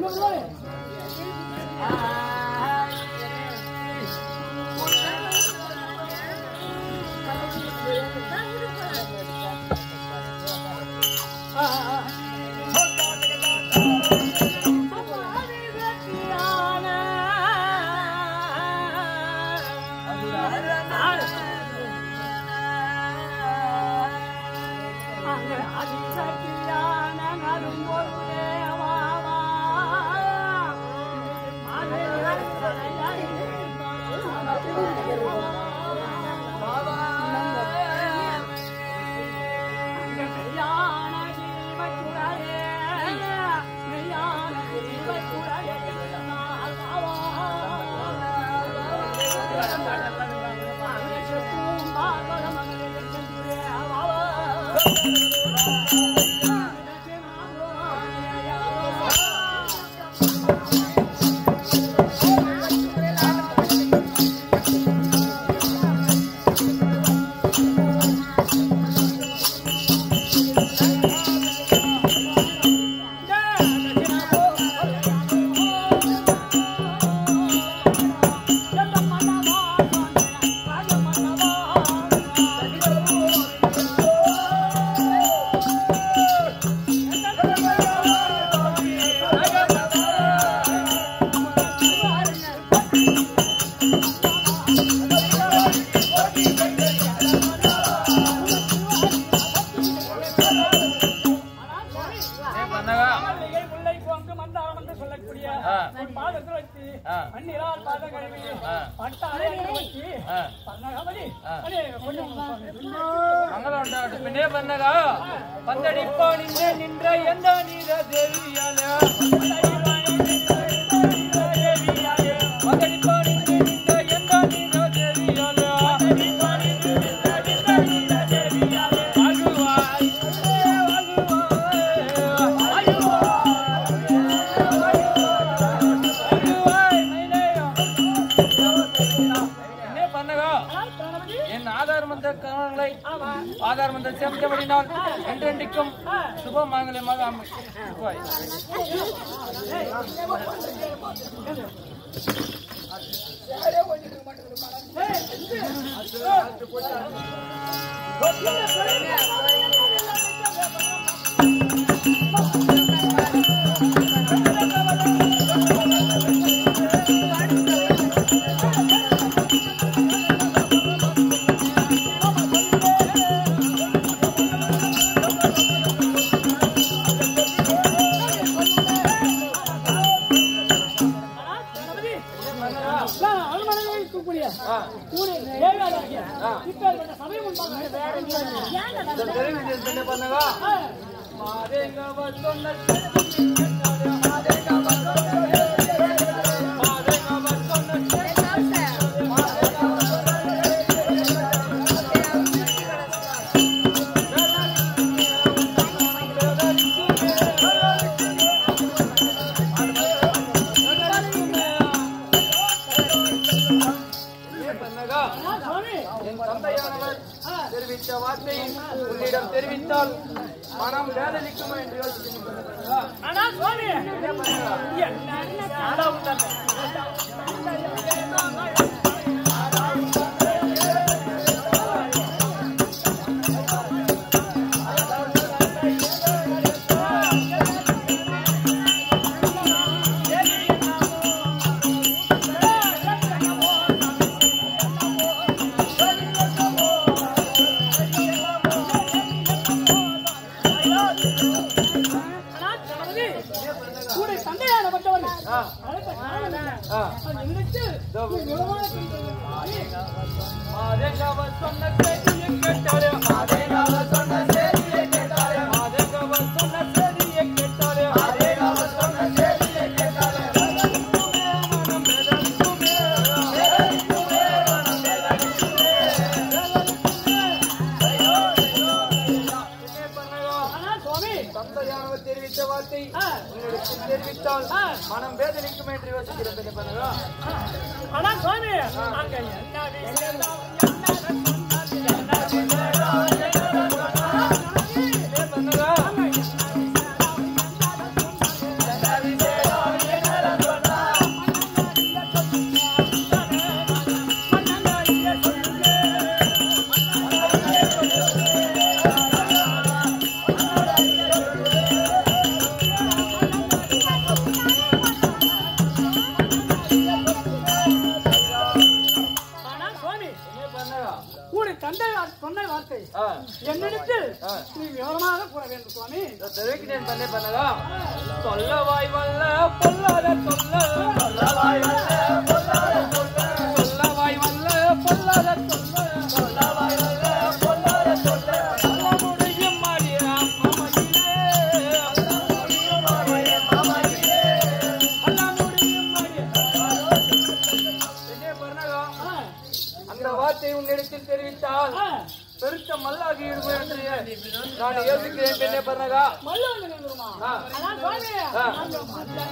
பண்ணவா மல்லிகை, முல்லை, கோங்கு, மந்தாரம் என்று சொல்லக்கூடிய ஆ. ஒரு பாதத்தில் வச்சு, ஆ. பன்னீரால் பாத கழுவி, ஆ. பட்ட அரையில் வச்சு, ஆ. பன்னகமணி, ஆ. அடே, கொஞ்சம் மங்களம் உண்டாகட்டும். பின்னே பண்ணகா பந்தடிப்பா நின்று நின்ற எந்த நீர தேவியால பந்தடிப்பா நின்று நின்ற எந்த நீர தேவியால வாழ்வாய், வாழ்வாய், மைனேயா. என்ன பண்ணகா என் ஆதார் மந்த கணங்களை ஆதார் மந்த சேர்ந்தபடினால் என்றென்றைக்கும் சுப மாங்கல்யமாக அமைப்பாய் அனுமதியை இருக்கக்கூடிய ஊரே ஏழாளாகிய இப்பேற்பட்ட சபை முன்பாக என்ன பண்ணவா மாதேங்கவ சொன்ன மாதேங்கவ சொன்ன என் தந்தையானவர் தெரிவித்த வார்த்தையை உன்னிடம் தெரிவித்தால் மனம் வேதனைக்குமா என்று யோசிக்கிறேன் ஆனா சுவாமி என்ன ஆடா உண்டாங்க கூட தந்தையானப்பட்டவர் அழைத்த காரணம் என்ன? அது நினைத்து நிலவான மாதேங்கவ சொன்ன செய்தியை கேட்டாலே மாதேங்கவ சொன்ன செய்தியை கேட்டாலே மாதேங்கவ சொன்ன செய்தியை கேட்டாலே மாதேங்கவ சொன்ன செய்தியை கேட்டாலே மனம் வேதனைக்குமே வேதனைக்குமே மனம் வேதனைக்குமே என்ன பண்ணவா ஆனா சுவாமி தந்தையானவர் தெரிவித்த வார்த்தை உன்னிடத்தில் தெரிவித்தால் மனம் வேதனைக்கும் என்று யோசிக்கிறேன் என்ன பண்ணவா ஆனா சுவாமி அங்க என்ன விஷயம் என்ன பண்ணவா என்னிடத்தில் நீ விவரமாக கூற வேண்டும் சுவாமி தெரிவிக்கிறேன் பண்ணே பண்ணதா சொல்ல வாய் வல்ல பொல்லாத சொல்ல சொல்ல வாய் வல்ல பொல்லாத சொல்ல சொல்ல வாய் வல்ல பொல்லாத சொல்ல சொல்ல வாய் வல்ல பொல்லாத சொல்ல சொல்ல முடியும் மாறியா மாமகிலே சொல்ல முடியும் மாறியா மாமகிலே சொல்ல முடியும் மாறியா என்ன பண்ணதா ஆ, அந்த வார்த்தை உன்னிடத்தில் தெரிவித்தால் ஆ, பெருத்த மல்லாகி இருப்பேன் நான் யோசிக்கிறேன் பெண்ணே பண்ணகா மல்லு வந்து நின்றுமா ஆ. அதான் சுவாமி ஆ. அந்த மல்ல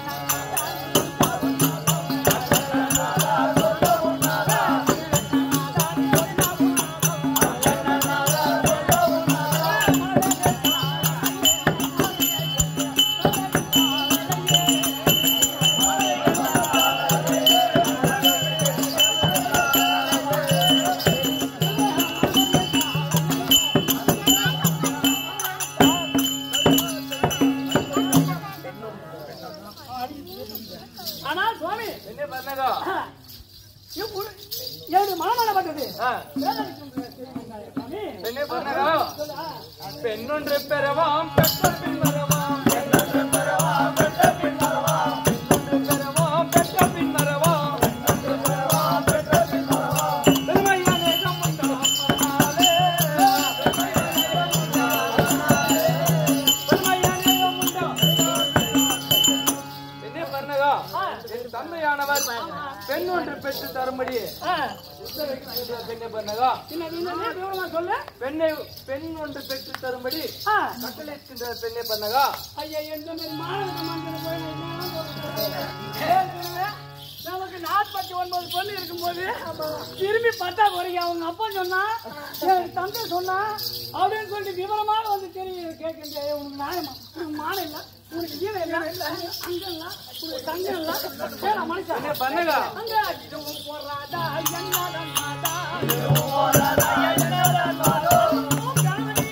ஆனால் சுவாமி என்ன பண்ணகா ஆ, இவ்வு- என்னுடைய மனமானப்பட்டது ஆ, சுவாமி என்ன பண்ணகா பெண்ணொன்று பெறவாம் பெற்ற பின் மறவாம் பெண்ணொன்று பெறவாம் பெற்ற பின் மறவாம் பெண்ணொன்று பெறவாம் பெற்ற பின் மறவாம் பெண்ணொன்று பெறவாம் பெற்ற பின் மறவாம் பெருமையானே கம்முண்டாம் மனாலே பெருமையானே கம்முண்டாம் என்ன பண்ணகா என் தந்தையானவர் பெண் ஒன்று பெற்று தரும்படி ஆ, பெண்ணை பண்ணகா இன்னும் இன்னும் விவரமா சொல்லு பெண்ணை பெண் ஒன்று பெற்று தரும்படி ஆ, கட்டளைக்கின்ற பெண்ணை பண்ணகா ஐயா எந்த மாதிரி மாநில மந்திரம் போய் நான் என்ன சொல்றது? ஏற்கனவே நமக்கு நாற்பத்தி ஒன்பது பொண்ணு இருக்கும்போது திரும்பி பத்தா குறைக்க அவங்க அப்பா சொன்னா என் தந்தை சொன்னா அப்படின்னு சொல்லிட்டு விவரமாக வந்து தெரிய கேட்கின்ற உனக்கு நியாயமா உனக்கு மானம் இல்ல உனக்கு ஈரம் இல்ல அங்க இல்ல உனக்கு தங்கம் இல்ல ஏடா மனுஷன் என்ன பண்ணகா அங்க இதுவும் போறாதா என்னதான் மாதா இதுவும் போறாதா என்னதான் மாதா கணவனே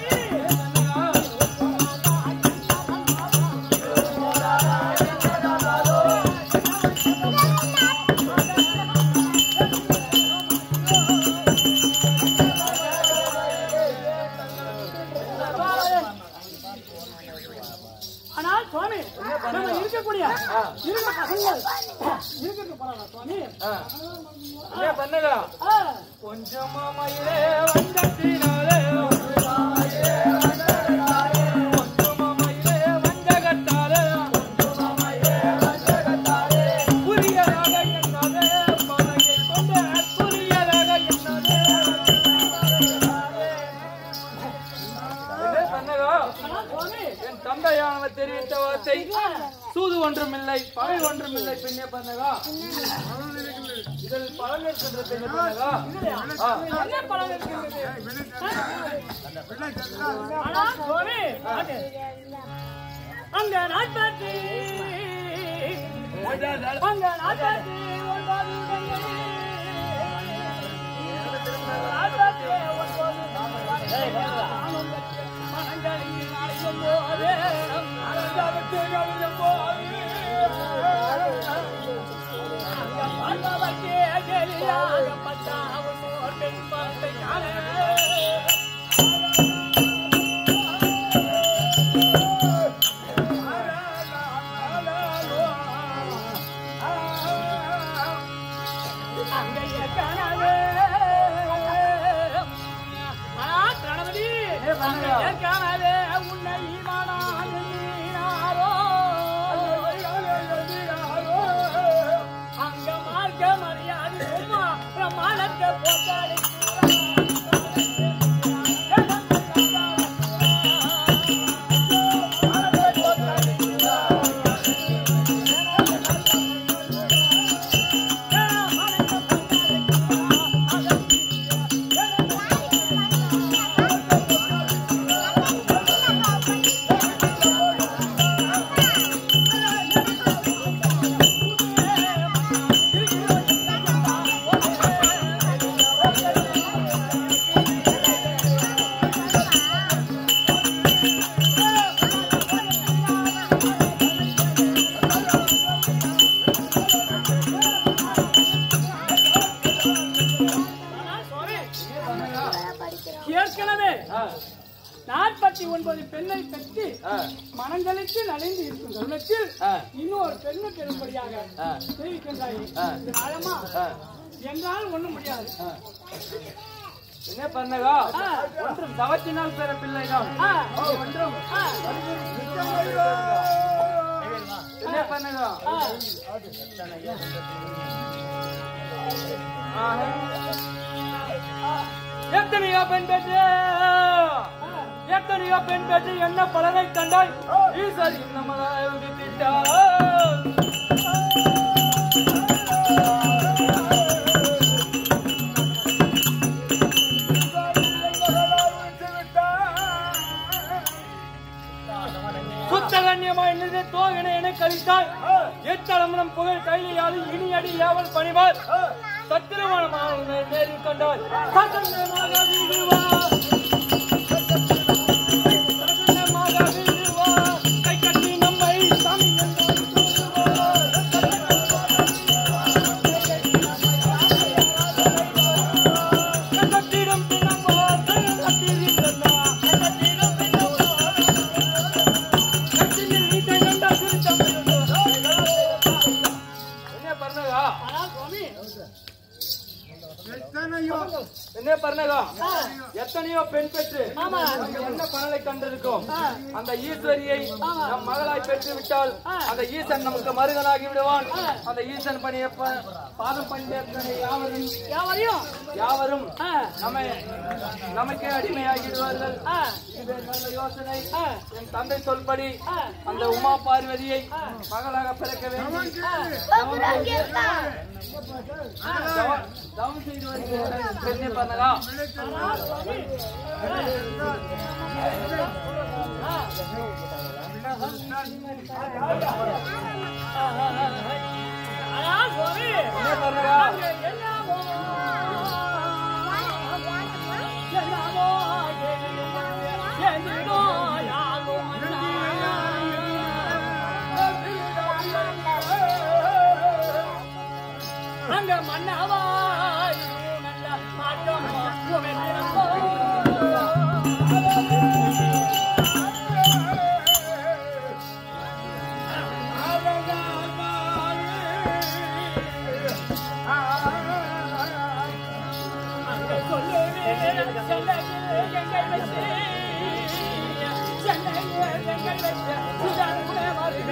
ஆனால் சுவாமி நம்ம இருக்கக்கூடிய இருக்க பசங்கள் இருக்கிறது போறாங்க சுவாமி ஆ. என்ன பண்ணகா ஆ, கொஞ்சமா மயிலே வந்தத்தினாலே கொஞ்சமா மயிலே வந்தகத்தாலே கொஞ்சமா மயிலே வந்தகத்தாலே கொஞ்சமா மயிலே வந்தகத்தாலே புரியராக எண்ணாதே மலையை கொண்ட புரியராக எண்ணாதே என்ன பண்ணகா ஆனால் சுவாமி என் தந்தையானவர் தெரிவித்த வார்த்தை சூது ஒன்றுமில்லை பகை ஒன்றுமில்லை பெண்ணே பண்ணகா இதில் பலன் இருக்கின்ற பெண்ணே பண்ணகா ஆ. என்ன பலன் இருக்கின்றது? ஆனால் சுவாமி பாட்டு. அங்க நாட்டாற்றி அங்க நாட்டாற்றி ஒன்பது இடங்கள். நாட்டாற்றி ஒன்பது ஆனந்தத்தில் மனங்களில் அழைக்கும் போது, ஆனந்தத்தில் அழைக்கும் போது, அங்க பார்ப்பவர்க்கே கெளியாகப்பட்ட அவன் ஓர் பெண் பார்த்தை காண அங்கைய கனவே ஆ, கணவதி அங்கைய கனவே உன்னை ஈமானாக எண்ணினாரோ. அங்க மார்க்க மரியாதை சும்மா பிரமாணத்தை போட்டாடி நாற்பத்தி ஒன்பது பெண்ணை பெற்று ஆ, மனங்களுக்கு நலிந்து இருக்கும் தருணத்தில் ஆ, இன்னொரு பெண்ணு பெறும்படியாக ஆ, தெரிவிக்கின்றாய் ஆ. இது நியாயமா ஆ, என்றால் ஒண்ணும் முடியாது ஆ. என்ன பண்ணகா ஆ. ஒன்றும் தவத்தினால் பெற பிள்ளைதான் ஆ, ஒன்றும் ஆ, என்ன பண்ணகா ஆ, ஆஹா. எத்தனையோ பெண் பெற்று எத்தனையோ பெண் பெற்று என்ன பலனை கண்டாய் ஈஸ்வரி நம்மளை விட்டுட்டாள் சுத்தகண்யமாய் நின்று தோகனை என கழித்தாய் எத்தளமனம் புகழ் கையிலாது இனி அடி ஏவல் பணிவார் சத்திரமானமாக நேரில் கண்டாய் சத்தந்தமாக வீடுவா சத்தந்தமாக வீடுவா கை கட்டி நம்மை சாமி என்றால் கட்டிடம் பின்னம்போ கட்டிடம் என்ன பண்ணகா ஆனால் சுவாமி என்ன பண்ணகா எத்தனையோ பெண் பெற்று ஆமா. அங்க என்ன பலனை கண்டிருக்கோம் ஆ. அந்த ஈஸ்வரியை ஆமா. நம் மகளாய் பெற்று விட்டால் ஆ. அந்த ஈசன் நமக்கு மருகனாகி விடுவான் ஆ. அந்த ஈசன் பணிய ப- பாதம் பணியேற்ற யாவரும் யாவரையும் யாவரும் ஆ, நம்மை நமக்கே அடிமையாகிடுவார்கள் ஆ, இது நல்ல யோசனை ஆ, என் தந்தை சொல்படி ஆ. அந்த உமா பார்வதியை மகளாக பிறக்க வேண்டும் தவம் தவம் செய்து வருகிறேன் பெண்ணே பண்ணதா ஆனால் சுவாமி ஆனால் சுவாமி என்ன பண்ணதா என்னமோ என்னமோ என்னோ யாகும் அங்க மன்னவாய் நல்ல மாற்றம் உமைத்திருப்போ. அங்க சொல்லுவே செல்லவே எங்கள் வச்சு சென்னையே எங்கள் வச்சு சுடர்குட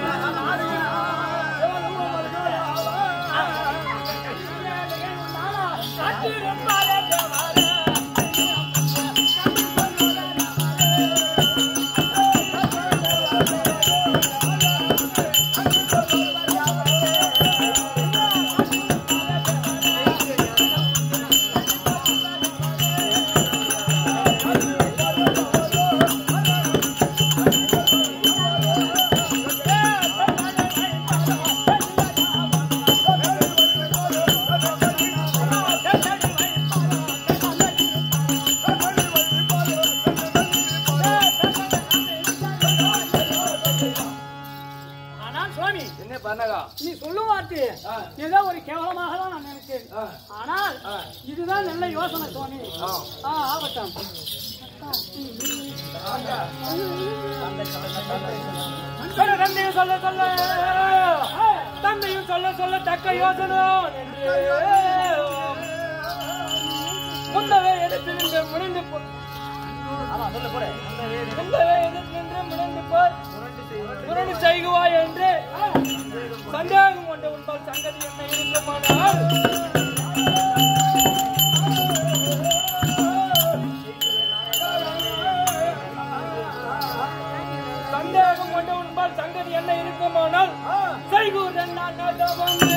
ஆனால் சுவாமி என்ன பண்ணகா நீ சொல்லும் வார்த்தை ஆ. ஏதோ ஒரு கேவலமாக தான் நான் நினைச்சேன் ஆ. ஆனால் ஆ. இதுதான் நல்ல யோசனை சுவாமி ஆ. ஆ ஆகட்டும் சொல்ல தந்தையும் சொல்ல சொல்ல தந்தையும் சொல்ல சொல்ல தக்க யோசனை முந்தவே எடுத்து நின்று முனைந்து போ முந்தவே எடுத்து நின்று முனைந்து போய் முரண்டு செய்குவாய் என்று சந்தேகம் கொண்ட உன்பால் சங்கதி என்ன இருக்குமானால் சந்தேகம் கொண்ட உன்பால் சங்கதி என்ன இருக்குமானால் செய்கூரன் நான் நடவங்க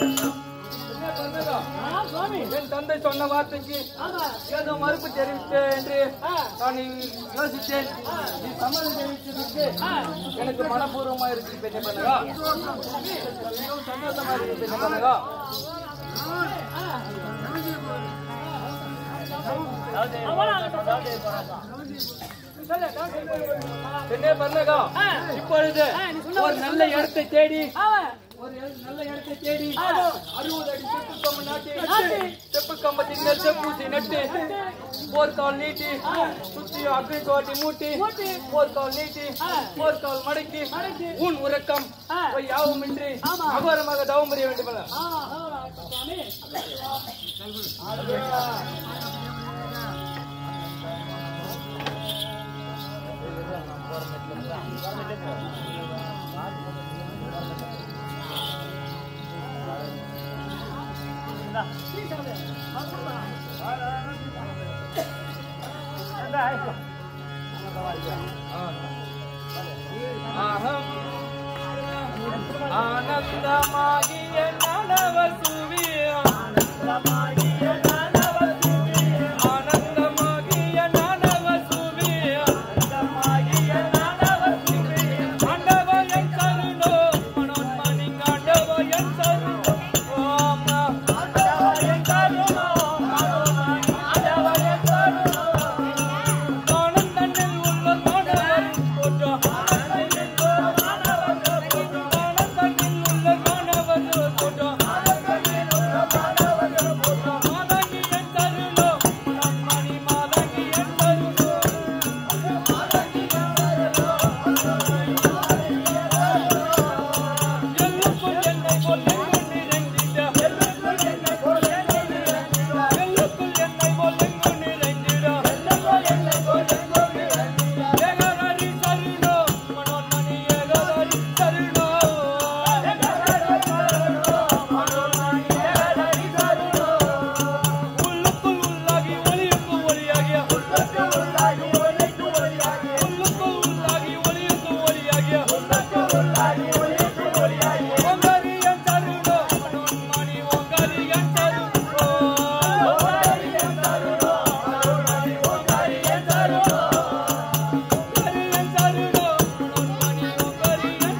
ஆனால் சுவாமி என் தந்தை சொன்ன வார்த்தைக்கு ஆமா ஏதோ மறுப்பு தெரிவித்து என்று நான் யோசித்தேன் நீ சம்மதம் தெரிவித்ததற்கு எனக்கு மனப்பூர்வமா இருக்கு பெண்ணை பண்ணகா மிகவும் சந்தோஷமா இருக்கு பெண்ணை பண்ணகா பெண்ணே பண்ணகா இப்பொழுது ஒரு நல்ல இடத்தை தேடி ஒரு நல்ல இடத்தை தேடி அறுபது அடி செப்பு கம்பு நாட்டி செப்பு கம்பத்தின் மேல் செப்பூசி நட்டு போர்க்கால் நீட்டி சுத்தி அக்னி தோட்டி மூட்டி போர்க்கால் நீட்டி போர்க்கால் மடக்கி உன் உறக்கம் போய் யாவுமின்றி அகோரமாக தவம் புரிய வேண்டுமல்ல அகம் ஆனந்தமாகிய நனவ சுவி ஆனந்தமாகிய நனவ சுவி ஆண்டவயன் கருணோ மனோன்மணி ஆண்டவயன் கருணோ ஓம் ஆனந்தனில் உள்ள மாணவர் போற்றோம் ஆனந்தனில் உள்ள மாணவர் போற்றோம் மாதங்கியன் கருணோ மனோன்மணி மாதங்கியன் கருணோ எல்லுக்குள் என்னை கொல்லெங்கு நிறைந்திட எல்லுக்குள் என்னை கொல்லெங்கு நிறைந்திட ஏகரரி சருணோ மனோன்மணி ஏகரரி சருணோ உள்ளுக்குள் உள்ளாகி ஒளியுக்கு ஒளியாகிய உள்ளுக்குள் உள்ளாகி ஒளியுக்கு ஒளியாகிய ஓங்கரியன் சருணோ மனோன்மணி ஓங்கரியன் சருணோ ஓங்கரியன் சருணோ மனோன்மணி ஓங்கரியன்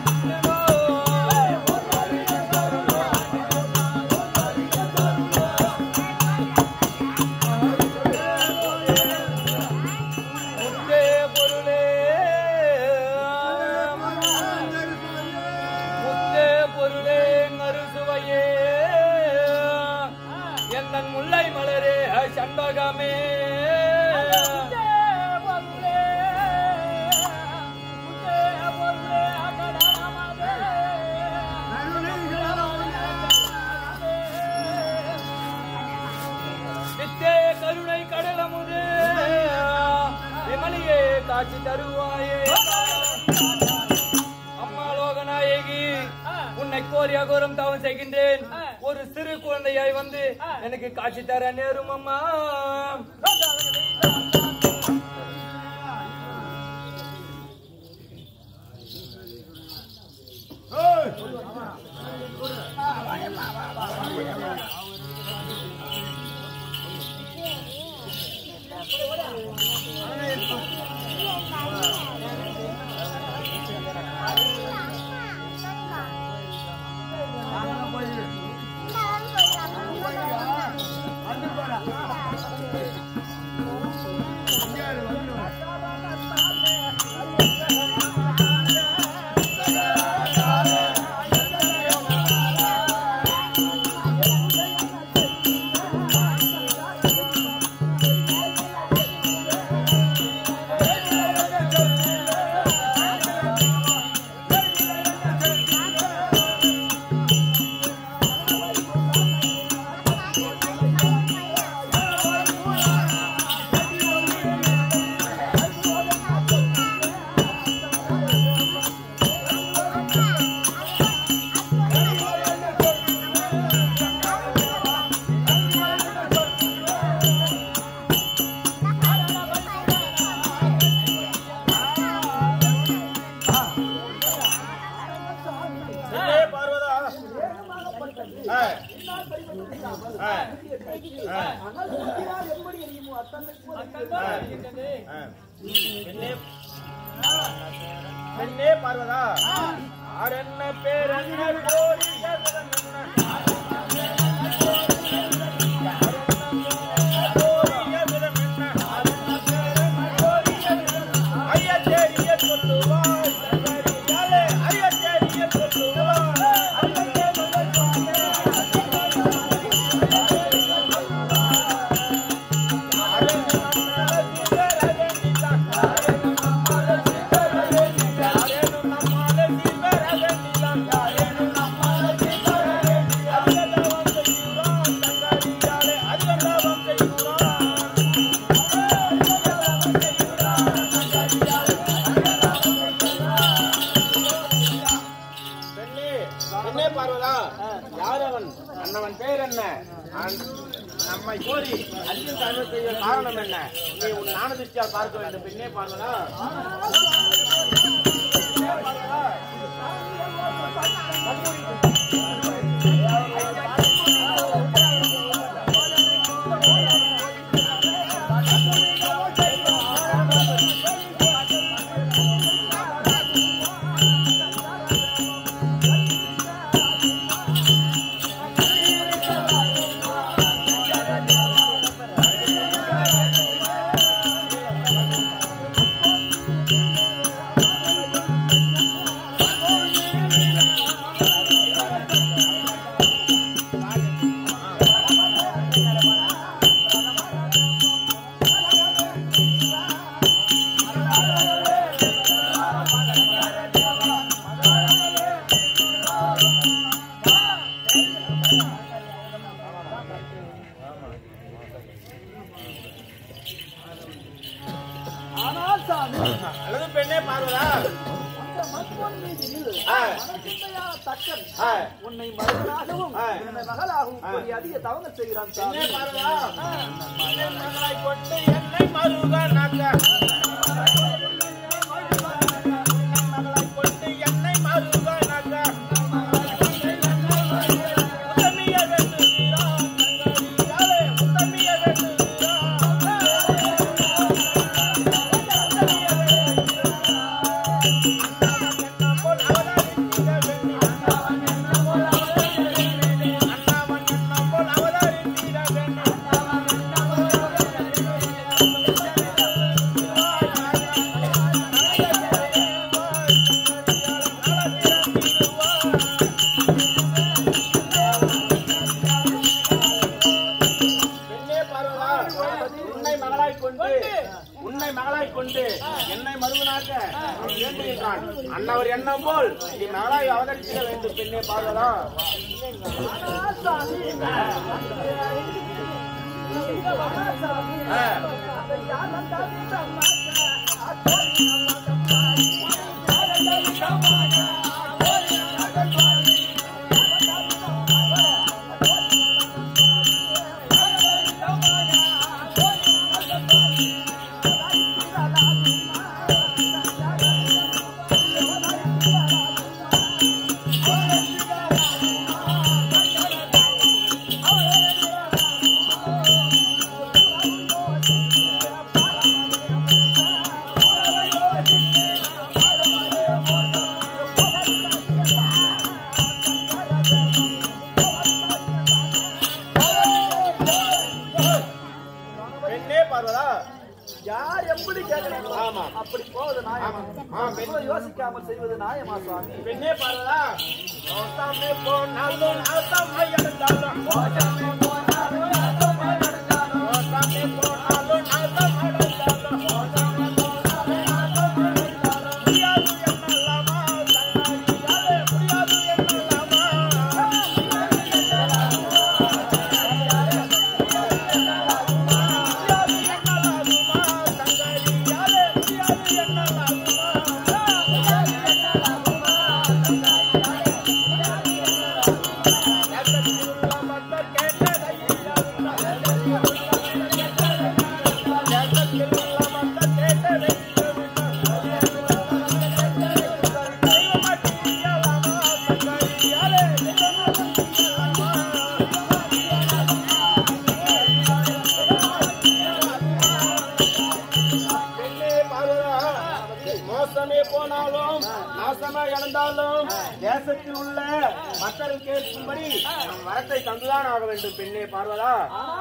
முத்தே பொருளே முத்தே பொருளே நறுசுவையே எந்தன் முல்லை மலரே சண்பகமே வித்தே கருணை கடலமுது விமலியே காட்சி தருவாயே அம்மா லோகநாயகி உன்னை கோரி அகோரம் தவம் செய்கின்றேன் ஒரு சிறு குழந்தையாய் வந்து எனக்கு காட்சி தர நேரும் அம்மா போயிடலாம் ஆ. பெண்ணே பெண்ணே பார்வதா ஆர் என்ன பேர் என்ன கோரி எதுவன் என்ன? கோரி எதுவன் என்ன? ஐயா தேடிய சொல்லுவாய் சங்கரியாலே ஐயா தேடிய சொல்லுவாய் பெண்ணே பெண்ணே பார்வதா யார் அவன் அண்ணவன் பெயர் என்ன அன்- நம்மை கோரி அர்ஜுன் தர்மம் செய்ய காரணம் என்ன நீ உன் ஞானதிஷ்டியால் பார்க்க வேண்டும் பெண்ணே பார்வதா ஆனால் சாமி அல்லது பெண்ணே பார்வதா அந்த மத்மன் மீதில் ஆ. மனசுண்டையான தக்கன் ஆ. உன்னை மகனாகவும் ஆ. உன்னை மகளாகவும் கூறி அதிக தவங்கள் செய்கிறான் சாமி பெண்ணே பார்வதா என்னை மகளாய் கொண்டு என்னை மருகனாக்க மகளாய் கொண்டு என்னை மருகனாக்க உத்தமிய வேண்டுகிறான் தங்கரியாலே உத்தமிய வேண்டுகிறான் போல் அவதாரித்திட வேண்டும் அண்ணாவன் என்ன போல் அவதாரித்திட வேண்டும் பெண்ணே பார்வதா உன்னை மகளாய் கொண்டு உன்னை மகளாய் கொண்டு என்னை மருவனாக்க அவன் வேண்டுகின்றான் அன்னவர் எண்ணம் போல் நீ மகளாய் அவதரிக்க வேண்டும் பெண்ணே பார்வதா ஆனால் சாமி ஆனால் சாமி ஆ. அந்த யார் வந்தாலும் இந்த அம்மா பெண்ணே பார்வதா யார் எப்படி கேட்கிறாங்களோ ஆமா. அப்படி போவது நியாயமா ஆமா. ஆ, பெண்- ரொம்ப யோசிக்காமல் செய்வது நியாயமா சுவாமி பெண்ணே பார்வதா ஓசாமே போனாலும் அர்த்தம் அடைந்தாலும் ஓசாமே போனாலும் அர்த்தம் அடைந்தாலும் ஓசாமே போனாலும் அர்த்தம் அடைந்தாலும் ஓசாமே போனாலும் அர்த்தம் அடைந்தாலும் முடியாது என்னலாமா சங்கரியாலே முடியாது என்னலாமா முடியாது என்னலாமா சங்கரியாலே முடியாது என்னலாமா கேட்டது நாசமே போனாலும் நாசமா இழந்தாலும் தேசத்தில் உள்ள மக்கள் கேட்கும்படி நம் வரத்தை தந்துதான் ஆக வேண்டும் பெண்ணே பார்வதா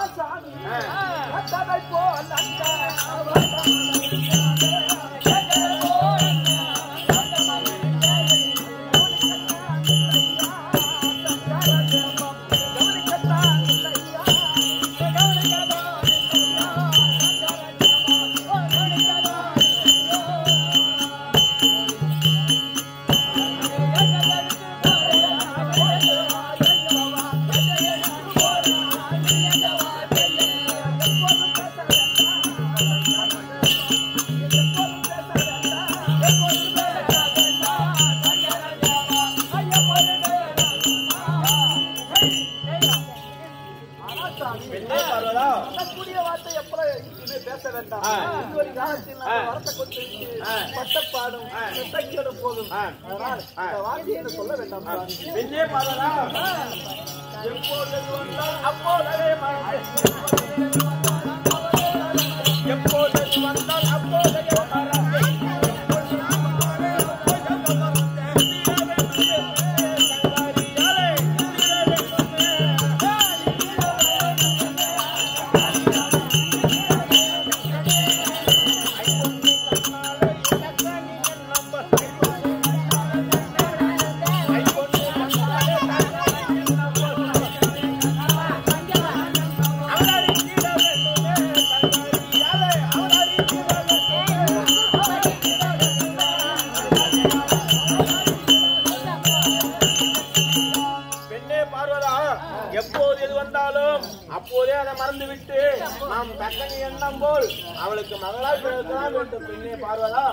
பெண்ணே பார்வதா கூடிய வார்த்தை எப்ப இது பேச வேண்டாம் ஆ. இதுவரை காலத்தில் ஆ. நம்ம வரத்தை கொண்டு ஆ. பட்டப்பாடும் செட்டக்கியோடும் போதும் ஆ. அதனால் ஆ. இந்த வார்த்தையை எனக்கு சொல்ல வேண்டாம் சுவாமி. பெண்ணே பார்வதா எப்போது வந்தால் அப்போதே மழை. எப்போது வந்தால் அப்போதே மழை. பெண்ணே பார்வதா எப்போது எது வந்தாலும் அப்போதே அதை மறந்துவிட்டு நாம் தக்கனி எண்ணம் போல் அவளுக்கு மகளாய் பிறக்கலாம் வேண்டும் பெண்ணே பார்வதா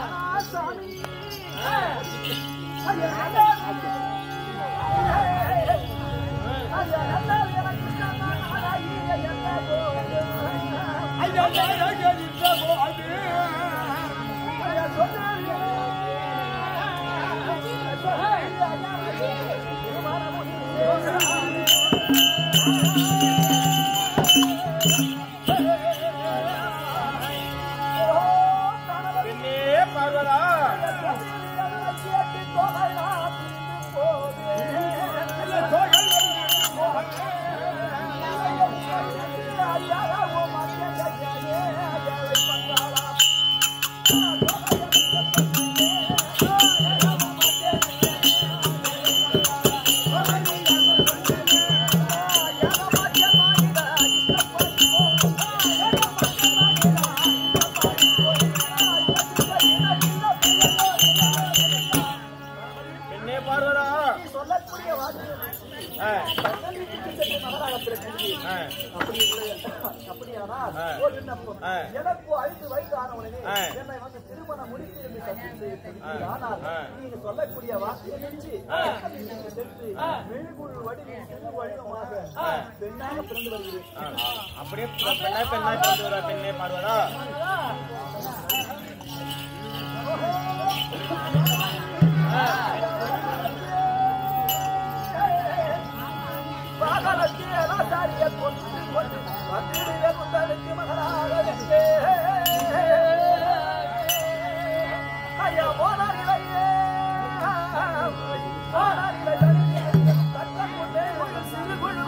பெண்ணே பார்வதா பெண்ணே பார்வதா சொல்லக்கூடிய வார்த்தை ஆ, மகளாக பிறக்கிறது ஆ, அப்படி இல்லை அப்படியானால் ஆ. ஒரு விண்ணப்பம் ஆ. எனக்கு ஐந்து வயது ஆனவனே ஆ. என்னை வந்து திருமணம் முடித்து என்று சத்தியம் செய்து ஆ. ஆனால் ஆ. நீங்க சொல்லக்கூடிய வார்த்தையை நினைச்சு நீங்கள் சென்று மெழுகுள் வடிவில் சிறு வடிவமாக பெண்ணாக பிறந்து வருகிறேன் ஆ. அப்படியே பெண்ணாய் பெண்ணாய் பிறந்து வர பெண்ணே பார்வதா பாகலத்தில் ராசாரிய கொண்டு கொண்டு வந்திடுவே குந்தனுக்கு மகளாக வென்றே. ஐயா போனாரிலையே போனாரிலை தனியே தட்ட கொண்டே ஒரு சிறு குழு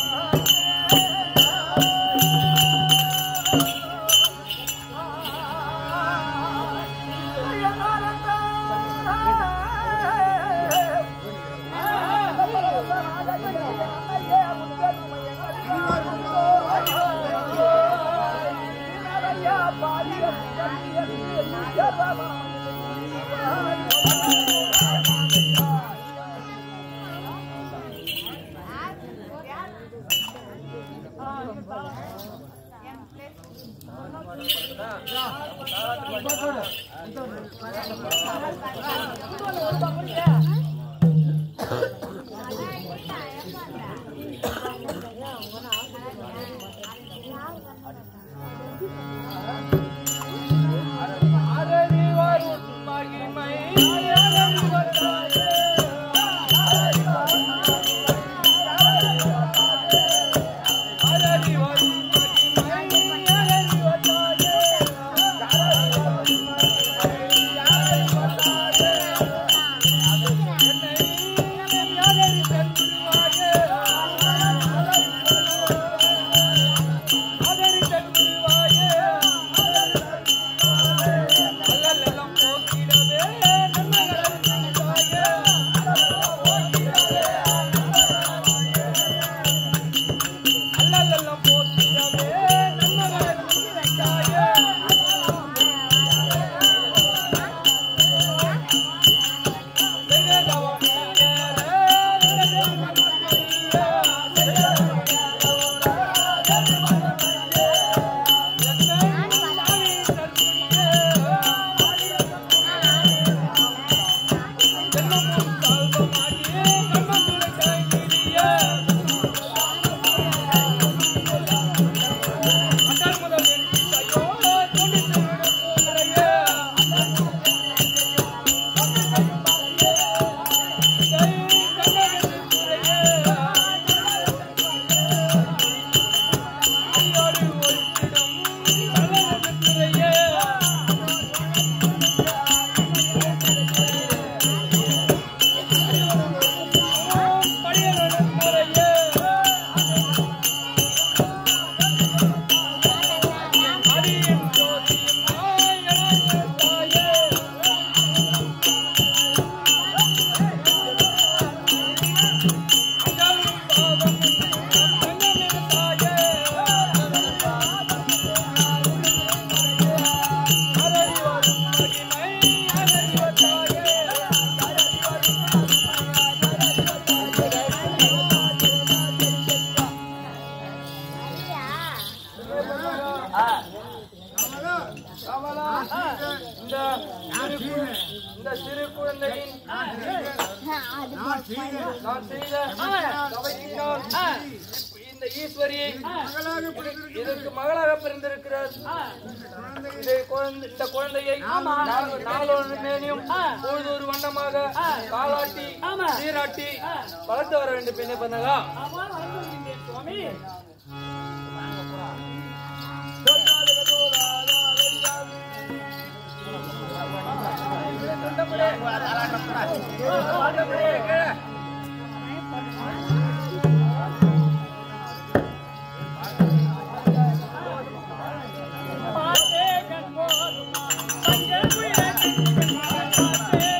அரணி வரும் மகிமை அரணி வரும் மகிமை மகளா இந்த சிறு கு- இந்த சிறு குழந்தையின் நான் செய்த தவறினால் இப்ப இந்த ஈஸ்வரியை இதற்கு மகளாக பிறந்திருக்கிறார் இதை குழந்தை- இந்த குழந்தையை நாங்கள் நாளொரு மேனியும் பொழுது ஒரு வண்ணமாக காலாட்டி சீராட்டி வளர்த்து வர வேண்டும் பெண்ணே பண்ணதா அவ்வாறு வளர்ந்து வருகின்றேன் சுவாமி பார்த்தே கண்போதும் தங்கள் குயிலே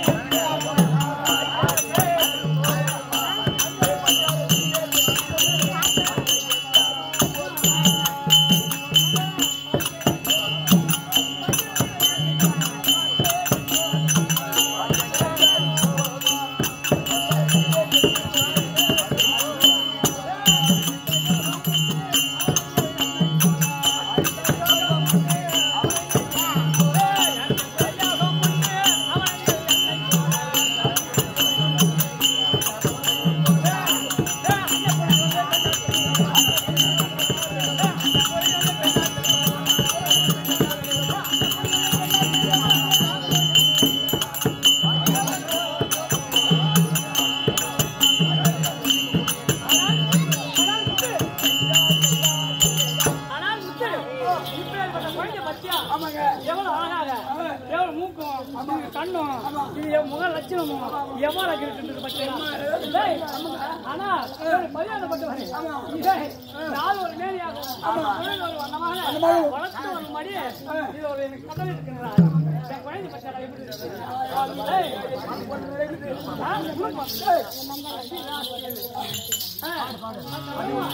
ஆனால் முத்து, இப்பேற்பட்ட குழந்தை பத்தியா? எவ்வளவு அழகாக, எவ்வளவு மூக்கும், இது கண்ணும், இது என் முக லட்சணமும் எவ்வளவு இருக்குன்றது பத்தியா? டேய், ஆனா, இவரு பரிதாபப்பட்டவரு. டேய், நாள் ஒரு மேனியாகும், பொழுது ஒரு வண்ணமாக, வளர்த்து ஒரு மடி, இது ஒரு எனக்கு கதவு இருக்குங்கிறார். என் குழந்தை பத்தியாடா எப்படி இருக்கு? டேய், ஆ, மூக்கும், டேய். ஆ,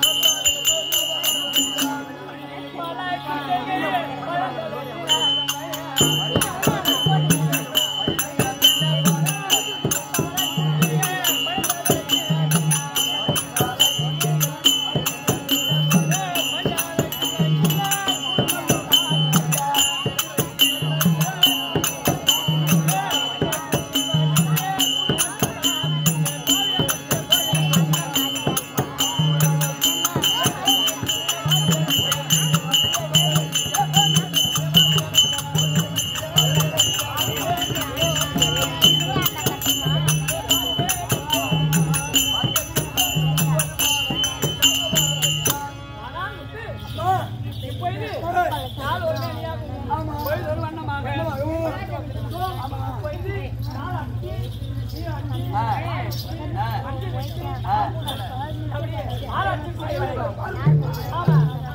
ஆனால் முத்து, இப்பொழுது நாள் ஒரு மேனியாகும், பொழுது ஒரு வண்ணமாக, இப்பொழுது நாளாக்கி, நீராக்கி, மஞ்சள் வைத்து, அப்படியே ஆராய்ச்சி செய்வார்கள். ஆமா.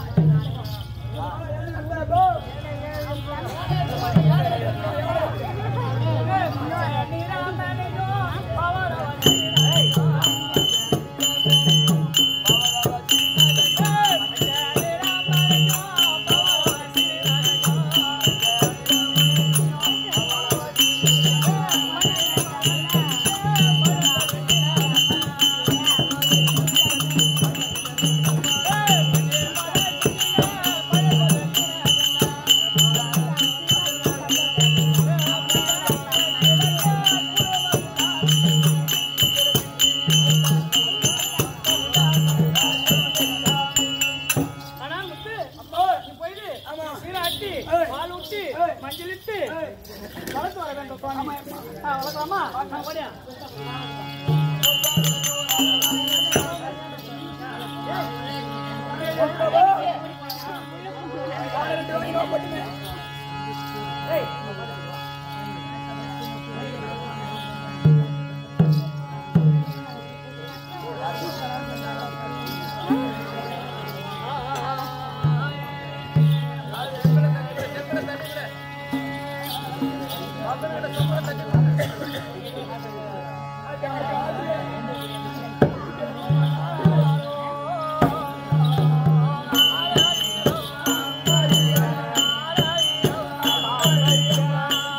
ஆனால் முத்து, நீ போயிடு. சீராட்டி, பாலூட்டி, மஞ்சளிட்டு, வளர்த்து வர வேண்டும் சுவாமி. ஆ, வளர்க்கலாமா? ஆ, போடியா. ஆ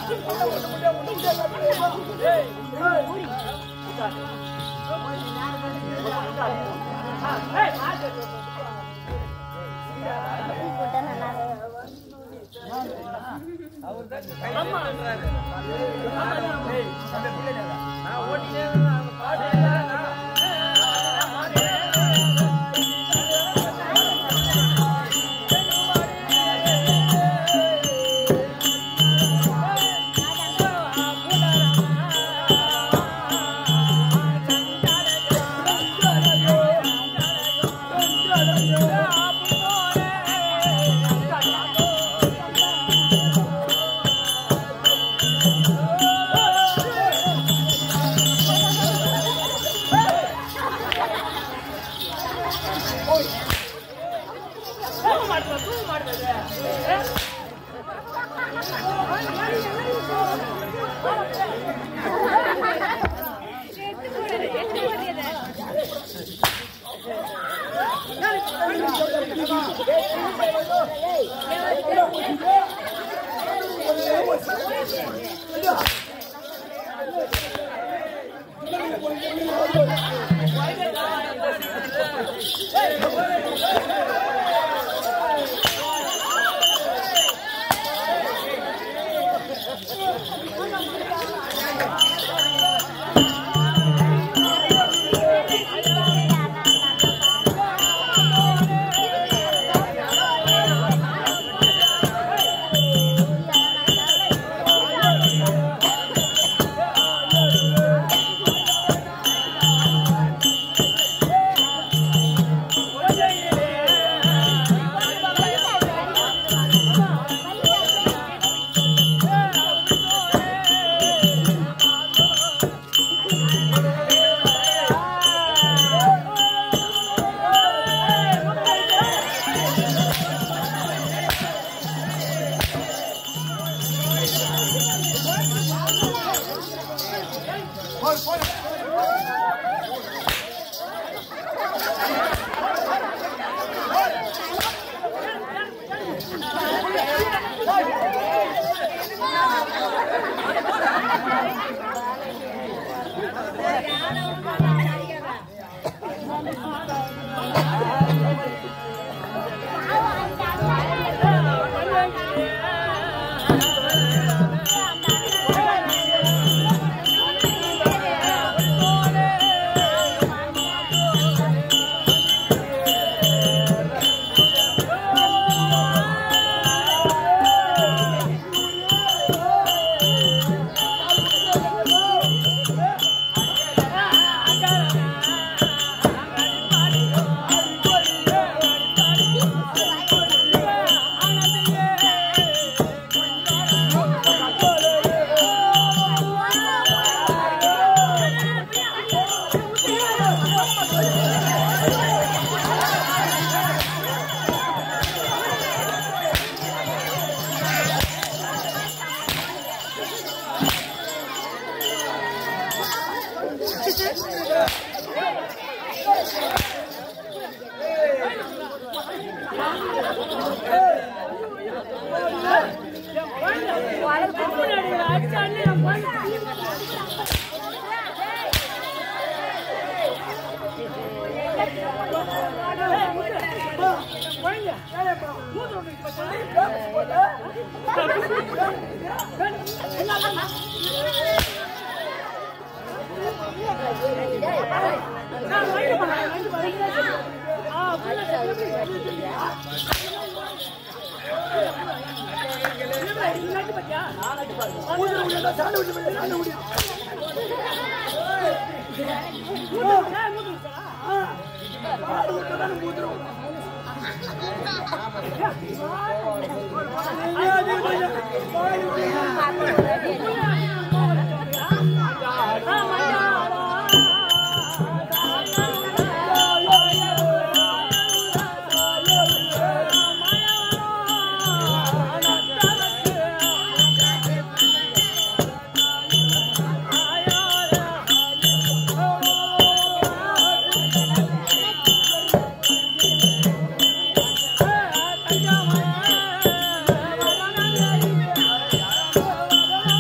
ஆ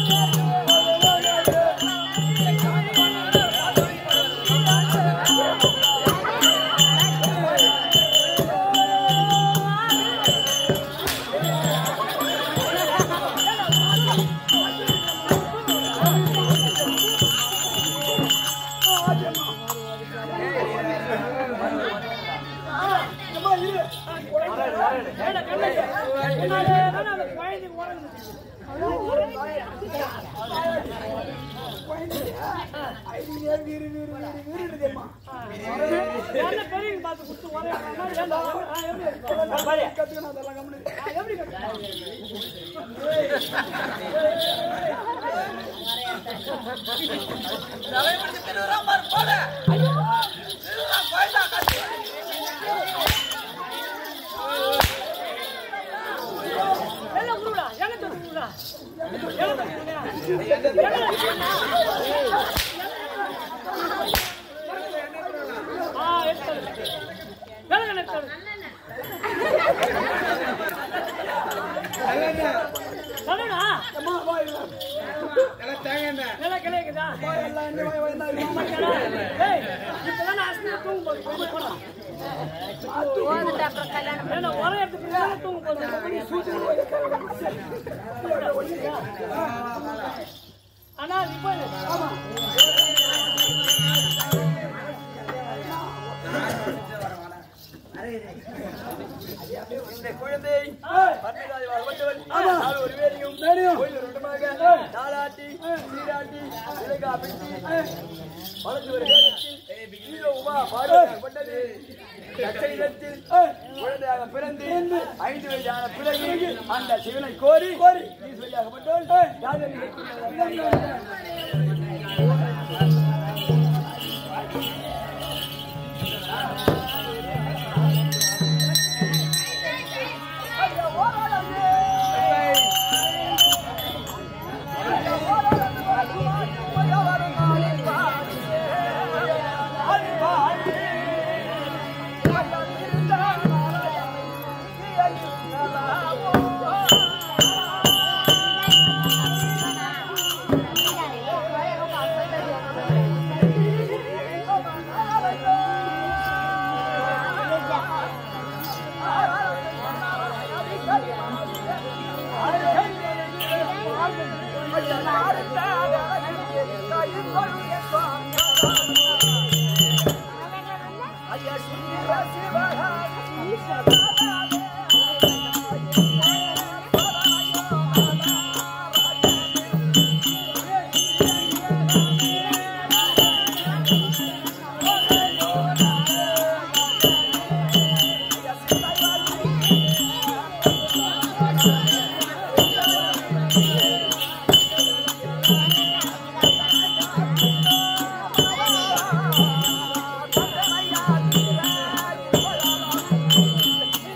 போதுட்டு அப்புறம் கல்யாணம் ஆனா இப்போ இந்த குழந்தை பன்னெண்டாவது வந்தவன் நாலு ஒரு வேலையும் கோயில் ரெண்டுமாக நாளாட்டி சீராட்டி விலகா பிடிச்சி வளர்ந்து ஒரு வேலைக்கு ஹீரோ உமா பாடுபட்டது தச்சரிடத்தில் குழந்தையாக பிறந்து ஐந்து வயதான பிறகு அந்த சிவனை கோரி கோரி ஈஸ்வரியாகப்பட்டோல் யாதவ் ஆ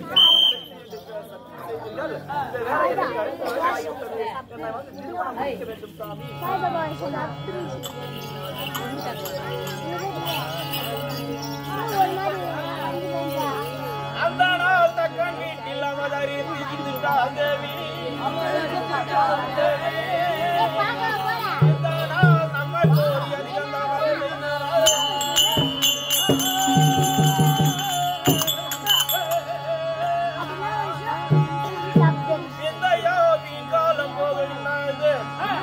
அந்த நாள் தக்கன் வீட்டில் அவதரித்திருந்தாள் தேவி அந்த நாள் நம்மை கோரி அதிகம் இந்த யோகின் காலம் போகவில்லை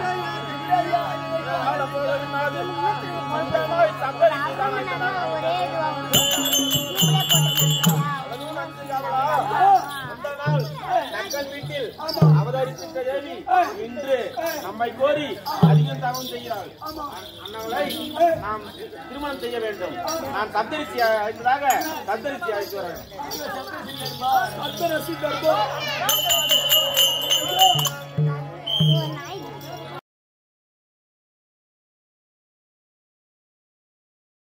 காலம் போகவில்லை மந்தமாய் சம்பரித்து அந்த நாள் தக்கன் வீட்டில் அவதரித்த தேவி இன்று நம்மை கோரி அதிகம் தவம் செய்கிறாள் அண்ணங்களை நாம் திருமணம் செய்ய வேண்டும் நான் சத்தரிசி அழைத்ததாக சத்தரிசி அழைத்து வரேன்